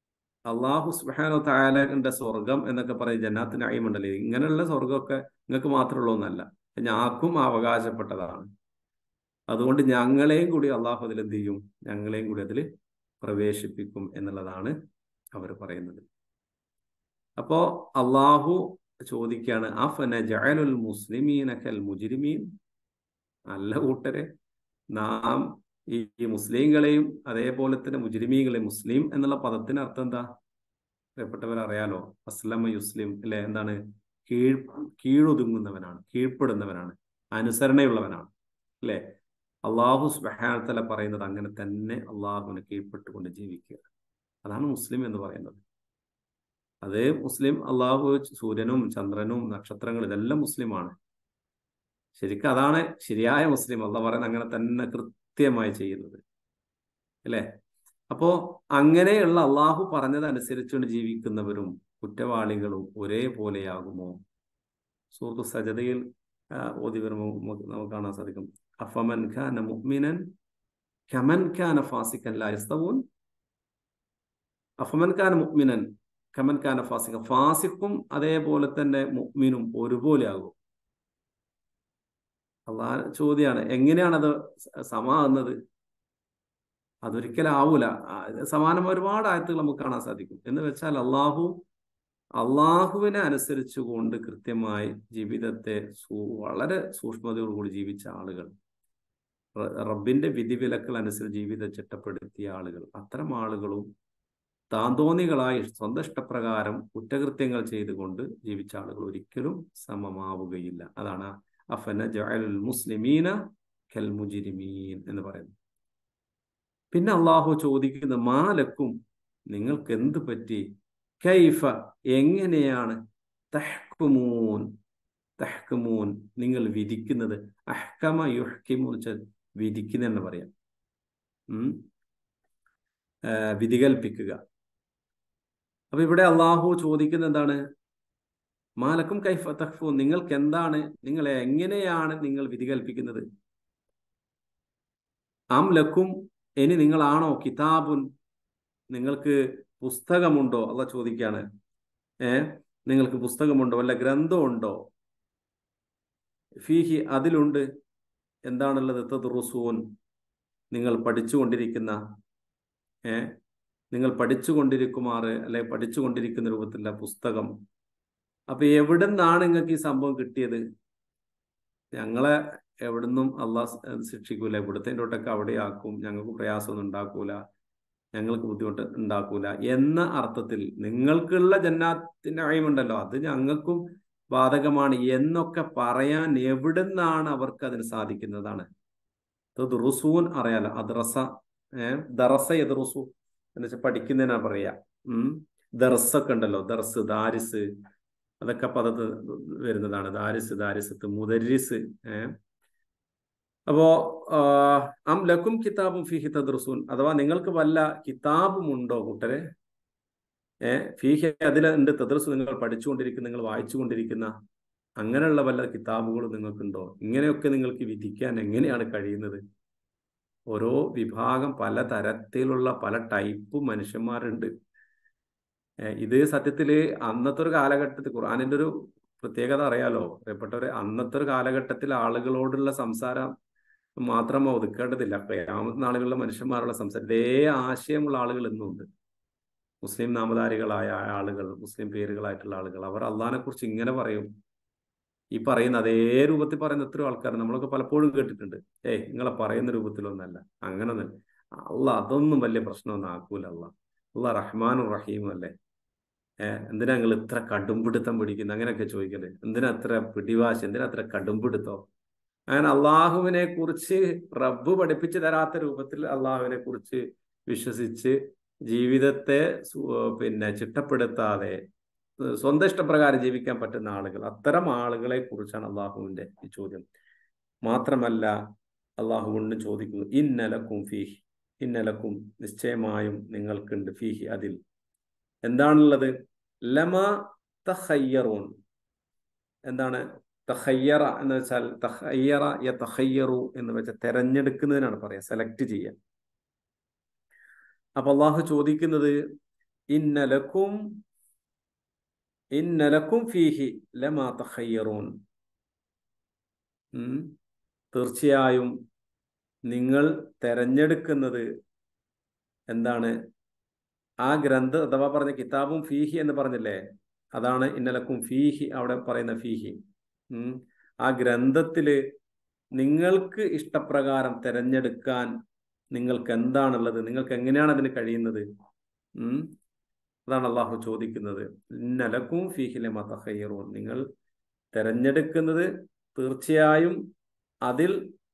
അള്ളാഹു സുബാനോ തായാലന്റെ സ്വർഗം എന്നൊക്കെ പറയും ജന്നാത്ത് നഈം ഉണ്ടല്ലോ ഇങ്ങനെയുള്ള സ്വർഗമൊക്കെ നിങ്ങൾക്ക് മാത്രമുള്ള ഒന്നല്ല ഞാക്കും അവകാശപ്പെട്ടതാണ് അതുകൊണ്ട് ഞങ്ങളെയും കൂടി അള്ളാഹു അതിൽ എന്ത് ചെയ്യും ഞങ്ങളെയും കൂടി അതിൽ പ്രവേശിപ്പിക്കും എന്നുള്ളതാണ് അവർ പറയുന്നത് അപ്പോ അള്ളാഹു ചോദിക്കുകയാണ് അഫന ജഅലുൽ മുസ്ലിമീനക്കൽ മുജിരിമീൻ നല്ല കൂട്ടരെ നാം ഈ ഈ മുസ്ലിങ്ങളെയും അതേപോലെ തന്നെ മുജിരിമീങ്ങളെയും മുസ്ലിം എന്നുള്ള പദത്തിന് അർത്ഥം എന്താ പ്രിയപ്പെട്ടവർ അറിയാലോ അസ്ലമ യുസ്ലിം അല്ലെ എന്താണ് കീഴ് കീഴൊതുങ്ങുന്നവനാണ് കീഴ്പ്പെടുന്നവനാണ് അനുസരണയുള്ളവനാണ് അല്ലെ അള്ളാഹു സുബാനത്തല പറയുന്നത് അങ്ങനെ തന്നെ അള്ളാഹുവിനെ കീഴ്പ്പെട്ടുകൊണ്ട് ജീവിക്കുക അതാണ് മുസ്ലിം എന്ന് പറയുന്നത് അത് മുസ്ലിം അള്ളാഹു സൂര്യനും ചന്ദ്രനും നക്ഷത്രങ്ങളും ഇതെല്ലാം മുസ്ലിമാണ് ശരിക്കും അതാണ് ശരിയായ മുസ്ലിം അള്ളാഹ് പറയുന്നത് അങ്ങനെ തന്നെ കൃത്യമായി ചെയ്യുന്നത് അല്ലേ അപ്പോ അങ്ങനെയുള്ള അള്ളാഹു പറഞ്ഞത് അനുസരിച്ചുകൊണ്ട് ജീവിക്കുന്നവരും കുറ്റവാളികളും ഒരേപോലെയാകുമോ സുഹൃത്തു സജതയിൽ ഓതി വരുമ്പോൾ നമുക്ക് കാണാൻ സാധിക്കും അഫമൻ ഖാന മുഅ്മിനൻ കമൻ ഖാന ഫാസിക്കൻ ലാ യസ്തവൂൻ അഫമൻ ഖാന മുഅ്മിനൻ കമൻ ഖാന ഫാസിക്ക ഫാസിക്കും അതേപോലെ തന്നെ മുഅ്മിനും ഒരുപോലെ ആകും അള്ളാഹ് ചോദ്യമാണ് എങ്ങനെയാണ് അത് സമാകുന്നത് അതൊരിക്കലും ആവൂല സമാനം ഒരുപാട് ആയത്തുകൾ നമുക്ക് കാണാൻ സാധിക്കും എന്ന് വെച്ചാൽ അള്ളാഹു അള്ളാഹുവിനെ അനുസരിച്ചുകൊണ്ട് കൃത്യമായി ജീവിതത്തെ വളരെ സൂക്ഷ്മതയോടുകൂടി ജീവിച്ച ആളുകൾ റബ്ബിന്റെ വിധിവിലക്കൾ അനുസരിച്ച് ജീവിതം ചിട്ടപ്പെടുത്തിയ ആളുകൾ അത്തരം ആളുകളും താന്തോന്നികളായി സ്വന്തം ഇഷ്ടപ്രകാരം കുറ്റകൃത്യങ്ങൾ ചെയ്തുകൊണ്ട് ജീവിച്ച ആളുകൾ ഒരിക്കലും സമമാവുകയില്ല അതാണ് അഫന ജഅലുൽ മുസ്ലിമീന കൽ മുജിരിമീൻ എന്ന് പറയുന്നത് പിന്നെ അള്ളാഹു ചോദിക്കുന്നത് മാലക്കും നിങ്ങൾക്ക് എന്ത് പറ്റി കൈഫ എങ്ങനെയാണ് തഹ്കുമൂൻ തഹ്കുമൂൻ നിങ്ങൾ വിധിക്കുന്നത് അഹ്കമ യുഹ്കിമു വിധിക്കുന്ന എന്ന് പറയാം ഉം വിധികൽപ്പിക്കുക അപ്പൊ ഇവിടെ അള്ളാഹു ചോദിക്കുന്നത് എന്താണ് മാലക്കും കൈഫ തഹ്ഫു നിങ്ങൾക്ക് എന്താണ് നിങ്ങൾ എങ്ങനെയാണ് നിങ്ങൾ വിധി കൽപ്പിക്കുന്നത് ആം ലക്കും ഇനി നിങ്ങളാണോ കിതാബുൻ നിങ്ങൾക്ക് പുസ്തകമുണ്ടോ അല്ല ചോദിക്കാണ് ഏ നിങ്ങൾക്ക് പുസ്തകമുണ്ടോ വല്ല ഗ്രന്ഥമുണ്ടോ ഫീഹി അതിലുണ്ട് എന്താണുള്ളത് തദ്റുസൂൻ നിങ്ങൾ പഠിച്ചുകൊണ്ടിരിക്കുന്ന ഏ നിങ്ങൾ പഠിച്ചുകൊണ്ടിരിക്കുമാറ് അല്ലെ പഠിച്ചുകൊണ്ടിരിക്കുന്ന രൂപത്തിലുള്ള പുസ്തകം അപ്പൊ എവിടെ നിന്നാണ് നിങ്ങൾക്ക് ഈ സംഭവം കിട്ടിയത് ഞങ്ങളെ എവിടുന്നും അള്ളാഹ് ശിക്ഷിക്കൂല ഇവിടുത്തെ തൊട്ടൊക്കെ അവിടെ ആക്കും ഞങ്ങൾക്ക് പ്രയാസമൊന്നും ഉണ്ടാക്കൂല ഞങ്ങൾക്ക് ബുദ്ധിമുട്ട് ഉണ്ടാക്കൂല എന്ന അർത്ഥത്തിൽ നിങ്ങൾക്കുള്ള ജന്നാത്തിന്റെ അഴിമുണ്ടല്ലോ അത് ഞങ്ങൾക്കും ബാധകമാണ് എന്നൊക്കെ പറയാൻ എവിടുന്നാണ് അവർക്ക് അതിന് സാധിക്കുന്നതാണ് റുസൂൻ അറിയാലോ അദ്റസ ഏഹ് ദറസ എദ്റുസു എന്ന് വെച്ചാൽ പഠിക്കുന്നതിനാ പറയാ ഉം ദർസൊക്കെ ഉണ്ടല്ലോ ദർസ് ദാരിസ് അതൊക്കെ പദത്ത് വരുന്നതാണ് ദാരിസ് ദാരിസത്ത് മുദരിസ് ഏഹ് അപ്പോ അം ലക്കും കിതാബും ഫിഹി തദ്റുസൂൻ അഥവാ നിങ്ങൾക്ക് വല്ല കിതാബും ഉണ്ടോ കൂട്ടരെ ഏഹ് ഫീഹി അതിലുണ്ട് തദ്റുസ് നിങ്ങൾ പഠിച്ചുകൊണ്ടിരിക്കുന്ന നിങ്ങൾ വായിച്ചുകൊണ്ടിരിക്കുന്ന അങ്ങനെയുള്ള വല്ല കിതാബുകളും നിങ്ങൾക്കുണ്ടോ ഇങ്ങനെയൊക്കെ നിങ്ങൾക്ക് വിധിക്കാൻ എങ്ങനെയാണ് കഴിയുന്നത് ഓരോ വിഭാഗം പല തരത്തിലുള്ള പല ടൈപ്പ് മനുഷ്യന്മാരുണ്ട് ഇത് സത്യത്തില് അന്നത്തെ ഒരു കാലഘട്ടത്തിൽ ഖുർആാനിന്റെ ഒരു പ്രത്യേകത അറിയാലോ പ്രിയപ്പെട്ടവരെ അന്നത്തെ ഒരു കാലഘട്ടത്തിൽ ആളുകളോടുള്ള സംസാരം മാത്രം ഒതുക്കേണ്ടതില്ല പ്രയാമത്തെ നാളുകളിലെ മനുഷ്യന്മാരുള്ള സംസാരം ഇതേ ആശയമുള്ള ആളുകൾ ഇന്നുണ്ട് മുസ്ലിം നാമധാരികളായ ആളുകൾ മുസ്ലിം പേരുകളായിട്ടുള്ള ആളുകൾ അവർ അള്ളഹാനെ കുറിച്ച് ഇങ്ങനെ പറയും ഈ പറയുന്ന അതേ രൂപത്തിൽ പറയുന്ന എത്രയോ ആൾക്കാർ നമ്മളൊക്കെ പലപ്പോഴും കേട്ടിട്ടുണ്ട് ഏയ് നിങ്ങളെ പറയുന്ന രൂപത്തിലൊന്നല്ല അങ്ങനെ അല്ല അതൊന്നും വലിയ പ്രശ്നമൊന്നും ആക്കൂല അല്ല അല്ല റഹ്മാനും റഹീമും അല്ലേ ഏഹ് എന്തിനാ നിങ്ങൾ ഇത്ര കടുംപിടുത്തം പിടിക്കുന്നത് അങ്ങനെയൊക്കെ ചോദിക്കല് എന്തിനാ അത്ര പിടിവാശി എന്തിനാ അത്ര കടുംപിടുത്തോ അങ്ങനെ അള്ളാഹുവിനെ കുറിച്ച് റബ്ബ് പഠിപ്പിച്ചു തരാത്ത രൂപത്തിൽ അള്ളാഹുവിനെ കുറിച്ച് വിശ്വസിച്ച് ജീവിതത്തെ പിന്നെ ചിട്ടപ്പെടുത്താതെ സ്വന്തം ഇഷ്ടപ്രകാരം ജീവിക്കാൻ പറ്റുന്ന ആളുകൾ അത്തരം ആളുകളെ കുറിച്ചാണ് അള്ളാഹുവിന്റെ ഈ ചോദ്യം മാത്രമല്ല അള്ളാഹു കൊണ്ട് ചോദിക്കുന്നു ഇന്നലക്കും ഫീഹി ഇന്നലക്കും നിശ്ചയമായും നിങ്ങൾക്കുണ്ട് ഫീഹി അതിൽ എന്താണുള്ളത് ലമ തഹയ്യറൂൻ എന്താണ് തഹയ്യറ എന്ന് വെച്ചാൽ തഹയ്യറ യ തഹയ്യറു എന്ന് വെച്ചാൽ തെരഞ്ഞെടുക്കുന്നതിനാണ് പറയാ സെലക്ട് ചെയ്യാൻ അപ്പൊ അള്ളാഹു ചോദിക്കുന്നത് ഇന്നലക്കും ഇന്നലക്കും ഫീഹി ലമാ തഖയ്യറൂൻ ഉം. തീർച്ചയായും നിങ്ങൾ തെരഞ്ഞെടുക്കുന്നത് എന്താണ് ആ ഗ്രന്ഥ അഥവാ പറഞ്ഞ കിതാബും ഫീഹി എന്ന് പറഞ്ഞില്ലേ അതാണ് ഇന്നലക്കും ഫീഹി അവിടെ പറയുന്ന ഫീഹി ഉം. ആ ഗ്രന്ഥത്തില് നിങ്ങൾക്ക് ഇഷ്ടപ്രകാരം തെരഞ്ഞെടുക്കാൻ നിങ്ങൾക്ക് എന്താണുള്ളത് നിങ്ങൾക്ക് എങ്ങനെയാണ് അതിന് കഴിയുന്നത് ഉം അതാണ് അള്ളാഹു ചോദിക്കുന്നത് ഇന്നലക്കും ഫീഹിലെ മതഹയ്യറൂൻ നിങ്ങൾ തെരഞ്ഞെടുക്കുന്നത് തീർച്ചയായും അതിൽ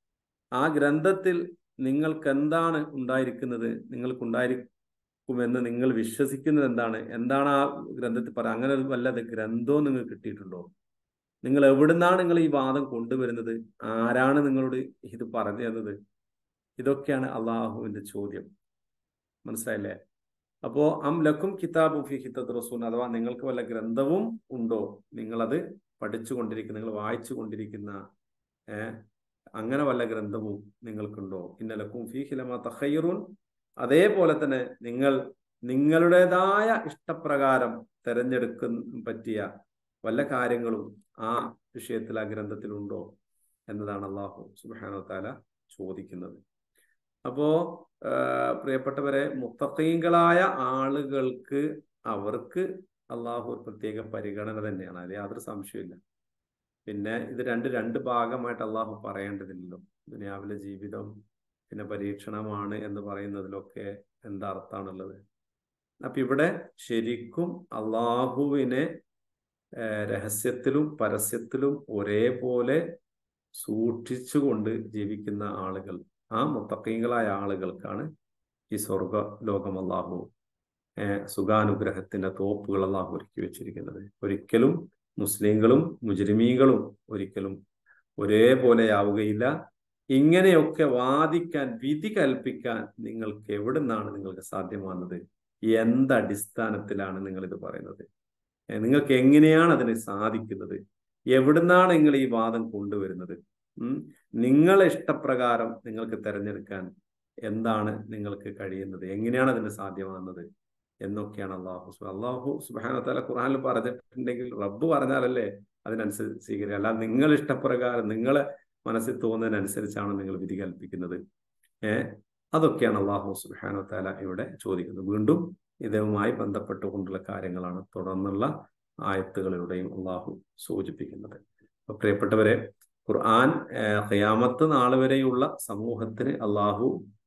ആ ഗ്രന്ഥത്തിൽ നിങ്ങൾക്ക് എന്താണ് ഉണ്ടായിരിക്കുന്നത് നിങ്ങൾക്കുണ്ടായിരിക്കുമെന്ന് നിങ്ങൾ വിശ്വസിക്കുന്നത് എന്താണ് എന്താണ് ആ ഗ്രന്ഥത്തിൽ പറയുക അങ്ങനെ ഒരു വല്ലത് ഗ്രന്ഥവും നിങ്ങൾക്ക് കിട്ടിയിട്ടുണ്ടോ നിങ്ങൾ എവിടുന്നാണ് നിങ്ങൾ ഈ വാദം കൊണ്ടുവരുന്നത് ആരാണ് നിങ്ങളോട് ഇത് പറഞ്ഞു തന്നത് ഇതൊക്കെയാണ് അള്ളാഹുവിന്റെ ചോദ്യം മനസ്സിലായില്ലേ അപ്പോ അം ലക്കും കിതാബു ഫി ഹിത്തത്ത് റസൂൻ അഥവാ നിങ്ങൾക്ക് വല്ല ഗ്രന്ഥവും ഉണ്ടോ നിങ്ങളത് പഠിച്ചുകൊണ്ടിരിക്കുന്ന നിങ്ങൾ വായിച്ചു കൊണ്ടിരിക്കുന്ന ഏഹ് അങ്ങനെ വല്ല ഗ്രന്ഥവും നിങ്ങൾക്കുണ്ടോ ഇന്നലക്കും ഫി ഹിലമ തഖയ്യറുൻ അതേപോലെ തന്നെ നിങ്ങൾ നിങ്ങളുടേതായ ഇഷ്ടപ്രകാരം തെരഞ്ഞെടുക്കുന്ന പറ്റിയ വല്ല കാര്യങ്ങളും ആ വിഷയത്തിൽ ആ ഗ്രന്ഥത്തിലുണ്ടോ എന്നതാണ് അള്ളാഹു സുബാനോ താല ചോദിക്കുന്നത് അപ്പോ പ്രിയപ്പെട്ടവരെ മുത്തക്കീങ്ങളായ ആളുകൾക്ക് അവർക്ക് അള്ളാഹു ഒരു പ്രത്യേക പരിഗണന തന്നെയാണ് അതിൽ യാതൊരു സംശയമില്ല പിന്നെ ഇത് രണ്ട് രണ്ട് ഭാഗമായിട്ട് അള്ളാഹു പറയേണ്ടതില്ലല്ലോ ദുനിയാവിലെ ജീവിതം പിന്നെ പരീക്ഷണമാണ് എന്ന് പറയുന്നതിലൊക്കെ എന്താ അർത്ഥമാണുള്ളത് അപ്പൊ ഇവിടെ ശരിക്കും അള്ളാഹുവിനെ രഹസ്യത്തിലും പരസ്യത്തിലും ഒരേപോലെ സൂക്ഷിച്ചുകൊണ്ട് ജീവിക്കുന്ന ആളുകൾ ആ മുത്തക്കീങ്ങളായ ആളുകൾക്കാണ് ഈ സ്വർഗ ലോകം അള്ളാഹു സുഖാനുഗ്രഹത്തിന്റെ തോപ്പുകൾ അള്ളാഹു ഒരുക്കി വെച്ചിരിക്കുന്നത് ഒരിക്കലും മുസ്ലിങ്ങളും മുജരിമീങ്ങളും ഒരിക്കലും ഒരേപോലെയാവുകയില്ല ഇങ്ങനെയൊക്കെ വാദിക്കാൻ വിധി കൽപ്പിക്കാൻ നിങ്ങൾക്ക് എവിടെ നിന്നാണ് നിങ്ങൾക്ക് സാധ്യമാകുന്നത് എന്തടിസ്ഥാനത്തിലാണ് നിങ്ങൾ ഇത് പറയുന്നത് നിങ്ങൾക്ക് എങ്ങനെയാണ് അതിന് സാധിക്കുന്നത് എവിടുന്നാണ് നിങ്ങൾ ഈ വാദം കൊണ്ടുവരുന്നത് ഉം നിങ്ങളെ ഇഷ്ടപ്രകാരം നിങ്ങൾക്ക് തിരഞ്ഞെടുക്കാൻ എന്താണ് നിങ്ങൾക്ക് കഴിയുന്നത് എങ്ങനെയാണ് അതിന് സാധ്യമാകുന്നത് എന്നൊക്കെയാണ് അള്ളാഹു അള്ളാഹു സുബാനത്താല ഖുറാനിൽ പറഞ്ഞിട്ടുണ്ടെങ്കിൽ റബ്ബ് പറഞ്ഞാലല്ലേ അതിനനുസരിച്ച് സ്വീകരിക്കുക അല്ല നിങ്ങൾ ഇഷ്ടപ്രകാരം നിങ്ങളെ മനസ്സിൽ തോന്നുന്നതിനനുസരിച്ചാണ് നിങ്ങൾ വിധി കൽപ്പിക്കുന്നത് ഏഹ് അതൊക്കെയാണ് അള്ളാഹു സുബാനോ താല ഇവിടെ ചോദിക്കുന്നത് വീണ്ടും ഇതുമായി ബന്ധപ്പെട്ടുകൊണ്ടുള്ള കാര്യങ്ങളാണ് തുടർന്നുള്ള ആയത്തുകളിലൂടെയും അള്ളാഹു സൂചിപ്പിക്കുന്നത് അപ്പൊ പ്രിയപ്പെട്ടവരെ ഖുർആൻ ഖിയാമത്ത് നാൾ വരെയുള്ള സമൂഹത്തിന് അള്ളാഹു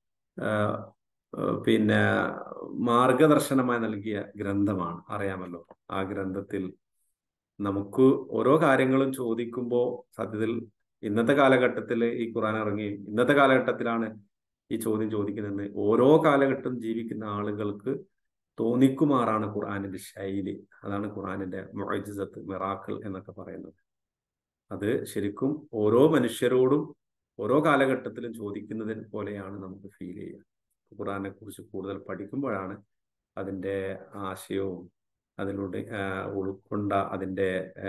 പിന്നെ മാർഗദർശനമായി നൽകിയ ഗ്രന്ഥമാണ് അറിയാമല്ലോ ആ ഗ്രന്ഥത്തിൽ നമുക്ക് ഓരോ കാര്യങ്ങളും ചോദിക്കുമ്പോൾ സത്യത്തിൽ ഇന്നത്തെ കാലഘട്ടത്തിൽ ഈ ഖുർആൻ ഇറങ്ങി ഇന്നത്തെ കാലഘട്ടത്തിലാണ് ഈ ചോദ്യം ചോദിക്കുന്നത് ഓരോ കാലഘട്ടം ജീവിക്കുന്ന ആളുകൾക്ക് തോന്നിക്കുമാറാണ് ഖുർആാനിന്റെ ശൈലി അതാണ് ഖുർആാനിന്റെ മൊയ്ജിസത്ത് മിറാക്കിൾ എന്നൊക്കെ പറയുന്നത് അത് ശരിക്കും ഓരോ മനുഷ്യരോടും ഓരോ കാലഘട്ടത്തിലും ചോദിക്കുന്നതിന് പോലെയാണ് നമുക്ക് ഫീൽ ചെയ്യുക ഖുർആനെ കുറിച്ച് കൂടുതൽ പഠിക്കുമ്പോഴാണ് അതിൻ്റെ ആശയവും അതിലൂടെ ഉൾക്കൊണ്ട അതിൻ്റെ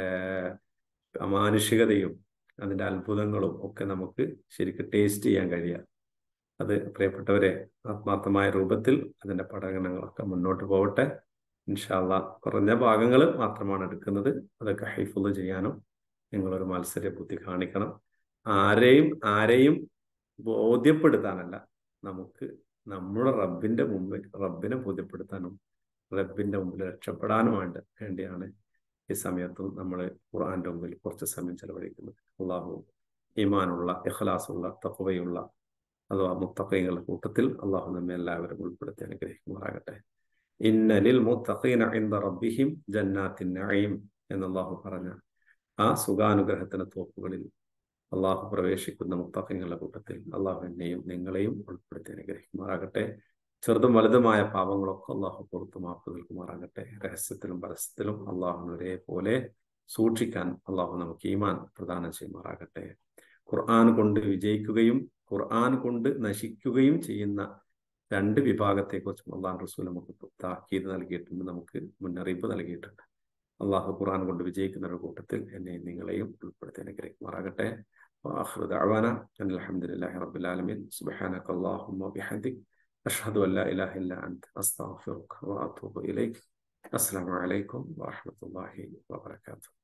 അമാനുഷികതയും അതിൻ്റെ അത്ഭുതങ്ങളും ഒക്കെ നമുക്ക് ശരിക്കും ടേസ്റ്റ് ചെയ്യാൻ കഴിയുക അത് പ്രിയപ്പെട്ടവരെ ആത്മാർത്ഥമായ രൂപത്തിൽ അതിൻ്റെ പഠനങ്ങളൊക്കെ മുന്നോട്ട് പോകട്ടെ ഇൻഷാല്ല കുറഞ്ഞ ഭാഗങ്ങൾ മാത്രമാണ് എടുക്കുന്നത് അതൊക്കെ ഹൈഫുള്ള് ചെയ്യാനും നിങ്ങളൊരു മത്സര ബുദ്ധി കാണിക്കണം ആരെയും ആരെയും ബോധ്യപ്പെടുത്താനല്ല നമുക്ക് നമ്മുടെ റബ്ബിന്റെ മുമ്പിൽ റബ്ബിനെ ബോധ്യപ്പെടുത്താനും റബ്ബിന്റെ മുമ്പിൽ രക്ഷപ്പെടാനുമായിട്ട് വേണ്ടിയാണ് ഈ സമയത്തും നമ്മൾ ഖുർആന്റെ മുമ്പിൽ കുറച്ച് സമയം ചെലവഴിക്കുന്നത് അള്ളാഹു ഈമാനുള്ള ഇഖ്ലാസുള്ള തഖവയുള്ള അഥവാ മുത്തഖീങ്ങളുടെ കൂട്ടത്തിൽ അള്ളാഹു നമ്മെ എല്ലാവരും ഉൾപ്പെടുത്തി അനുഗ്രഹിക്കുമാറാകട്ടെ ഇന്നലിൽ മുത്തഖീന ഇന്ദ റബ്ബിഹിം ജന്നാത്തിൻ നഈം എന്ന് അള്ളാഹു പറഞ്ഞ ആ സുഖാനുഗ്രഹത്തിന്റെ തോപ്പുകളിൽ അള്ളാഹു പ്രവേശിക്കുന്ന മുത്തഖീങ്ങളുടെ കൂട്ടത്തിൽ അള്ളാഹു എന്നെയും നിങ്ങളെയും ഉൾപ്പെടുത്തി അനുഗ്രഹിക്കുമാറാകട്ടെ ചെറുതും വലുതുമായ പാപങ്ങളൊക്കെ അള്ളാഹു പുറത്തു മാപ്പ് നൽകുമാറാകട്ടെ രഹസ്യത്തിലും പരസ്യത്തിലും അള്ളാഹുവിന് ഒരേപോലെ സൂക്ഷിക്കാൻ അള്ളാഹു നമുക്ക് ഈമാൻ പ്രദാനം ചെയ്യുമാറാകട്ടെ ഖുർആൻ കൊണ്ട് വിജയിക്കുകയും ഖുർആൻ കൊണ്ട് നശിക്കുകയും ചെയ്യുന്ന രണ്ട് വിഭാഗത്തെക്കുറിച്ചും അള്ളാഹു റസൂൽ നമുക്ക് താക്കീത് നൽകിയിട്ടുണ്ട് നമുക്ക് മുന്നറിയിപ്പ് നൽകിയിട്ടുണ്ട് അള്ളാഹു ഖുർആൻ കൊണ്ട് വിജയിക്കുന്ന ഒരു കൂട്ടത്തിൽ എന്നെയും നിങ്ങളെയും ഉൾപ്പെടുത്തി അനുഗ്രഹിക്കുമാറാകട്ടെ وآخر دعوانا أن الحمد لله رب العالمين سبحانك اللهم وبحمدك أشهد أن لا إله إلا أنت أستغفرك وأتوب إليك السلام عليكم ورحمة الله وبركاته